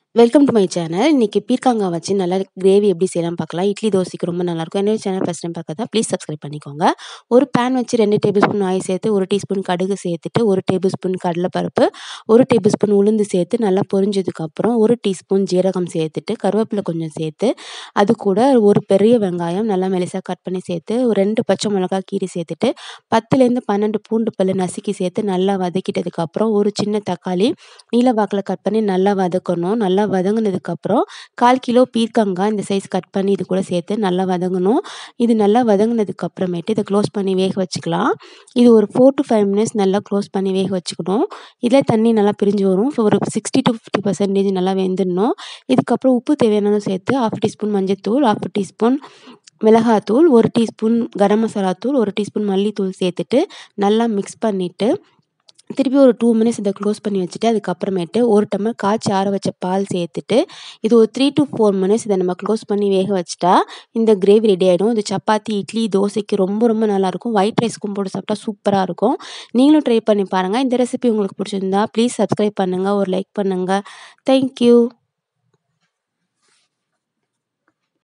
Welcome to my channel. இன்னைக்கு பீர்க்கங்காய் வச்சு நல்லா கிரேவி எப்படி செய்யலாம்னு பார்க்கலாம். இட்லி, தோசைக்கு ரொம்ப நல்லாயிருக்கும். என்னோட சேனல் ஃபர்ஸ்ட் டைம் பார்க்கறதா ப்ளீஸ் சப்ஸ்கிரைப் பண்ணிக்கோங்க. ஒரு பேன் வச்சு 2 டேபிள் ஸ்பூன் ஆயில் சேர்த்து, 1 டீஸ்பூன் கடுகு சேர்த்துட்டு, 1 டேபிள் ஸ்பூன் கடலைப்பருப்பு, 1 டேபிள் ஸ்பூன் உளுந்து சேர்த்து நல்லா பொரிஞ்சதுக்கப்புறம் 1 டீஸ்பூன் ஜீரகம் சேர்த்துட்டு, கருவேப்பிலை கொஞ்சம் சேர்த்து, அது கூட ஒரு பெரிய வெங்காயம் நல்லா மெலிசா கட் பண்ணி சேர்த்து, ஒரு 2 பச்சை மிளகாய் கீறி சேர்த்துட்டு, 10லேருந்து 12 பூண்டு பல்லு நசுக்கி சேர்த்து நல்லா வதக்கிட்டதுக்கப்புறம், ஒரு சின்ன தக்காளி நீல வாக்குல கட் பண்ணி நல்லா வதக்கணும். நல்லா வதங்குனதுக்கப்புறம் 1/4 கிலோ பீர்க்கங்காய் இந்த சைஸ் கட் பண்ணி இது கூட சேர்த்து நல்லா வதங்கணும். இது நல்லா வதங்குனதுக்கு அப்புறமேட்டு இத க்ளோஸ் பண்ணி வேக வச்சுக்கலாம். இது ஒரு 4 டூ 5 மினிட்ஸ் நல்லா க்ளோஸ் பண்ணி வேக வச்சுக்கணும். இதிலே தண்ணி நல்லா பிரிஞ்சு வரும். ஸோ ஒரு 60 டூ 50% நல்லா வெந்துடணும். இதுக்கப்புறம் உப்பு தேவையான அளவு சேர்த்து 1/2 டீஸ்பூன் மஞ்சள்தூள், 1/2 டீஸ்பூன் மிளகாத்தூள், 1 டீஸ்பூன் கரம் மசாலா தூள், 1 டீஸ்பூன் மல்லித்தூள் சேர்த்துட்டு நல்லா மிக்ஸ் பண்ணிட்டு, திருப்பி ஒரு 2 மினிட்ஸ் இத க்ளோஸ் பண்ணி வச்சுட்டு, அதுக்கப்புறமேட்டு 1 டம்ளர் காய்ச்சி ஆற வச்ச பால் சேர்த்துட்டு, இது ஒரு 3 டூ 4 மினிட்ஸ் இத நம்ம க்ளோஸ் பண்ணி வேக வச்சுட்டா, இந்த கிரேவி ரெடி ஆயிடும். இது சப்பாத்தி, இட்லி, தோசைக்கு ரொம்ப ரொம்ப நல்லாயிருக்கும். ஒயிட் ரைஸ்க்கும் போட்டு சாப்பிட்டா சூப்பரா இருக்கும். நீங்களும் ட்ரை பண்ணி பாருங்க. இந்த ரெசிபி உங்களுக்கு பிடிச்சிருந்தா ப்ளீஸ் சப்ஸ்கிரைப் பண்ணுங்க. ஒரு லைக் பண்ணுங்க. Thank you.